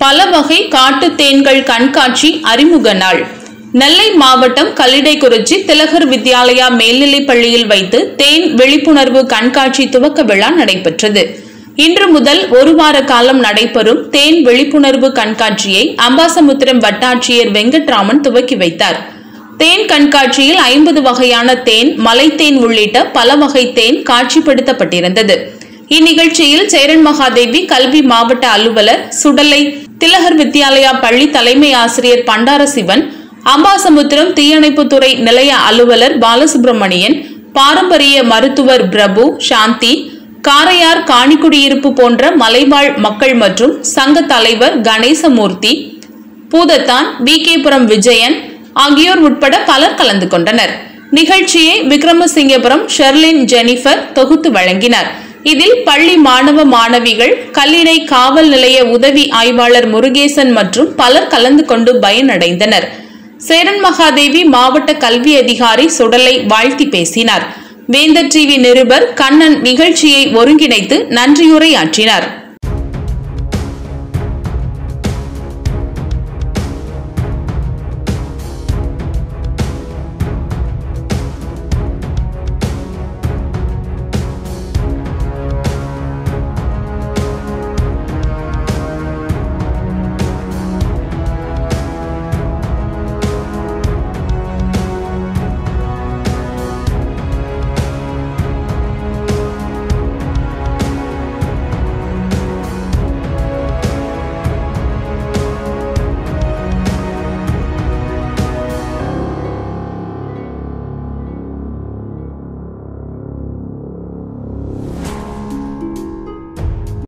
பல வகை காட்டு தேன்கள் கண்காட்சி அறிமுக நாள் நெல்லை மாவட்டம் கல்லிடைக்குறிச்சி திலகர் வித்யாலயா மேல்நிலைப் பள்ளியில் வைத்து தேன் விழிப்புணர்வு கண்காட்சி துவக்க விழா நடைபெற்றது இன்று முதல் ஒரு வார காலம் நடைபெறும் தேன் விழிப்புணர்வு கண்காட்சியை அம்பாசமுத்திரம் வட்டாட்சியர் வெங்கட்ராமன் துவக்கி வைத்தார் தேன் கண்காட்சியில் ஐம்பது வகையான தேன் மலைத்தேன் உள்ளிட்ட பல வகை தேன் காட்சிப்படுத்தப்பட்டிருந்தது இந்நிகழ்ச்சியில் சேரன் மகாதேவி கல்வி மாவட்ட அலுவலர் சுடலை திலகர் வித்யாலயா பள்ளி தலைமை ஆசிரியர் பண்டாரசிவன் அம்பாசமுத்திரம் தீயணைப்புத்துறை நிலைய அலுவலர் பாலசுப்ரமணியன் பாரம்பரிய மருத்துவர் பிரபு சாந்தி காரையார் காணிக்குடியிருப்பு போன்ற மலைவாழ் மக்கள் மற்றும் சங்க தலைவர் கணேசமூர்த்தி பூதத்தான் வி கேபுரம் விஜயன் ஆகியோர் உட்பட பலர் கலந்து கொண்டனர் நிகழ்ச்சியை விக்ரமசிங்கபுரம் ஷெர்லின் ஜெனிஃபர் தொகுத்து வழங்கினார் இதில் பள்ளி மாணவ மாணவிகள் கல்லிடை காவல் நிலைய உதவி ஆய்வாளர் முருகேசன் மற்றும் பலர் கலந்து கொண்டு பயனடைந்தனர் சேரன் மகாதேவி மாவட்ட கல்வி அதிகாரி சுடலை வாழ்த்தி பேசினார் வேந்தர் டிவி நிருபர் கண்ணன் நிகழ்ச்சியை ஒருங்கிணைத்து நன்றியுரையாற்றினார்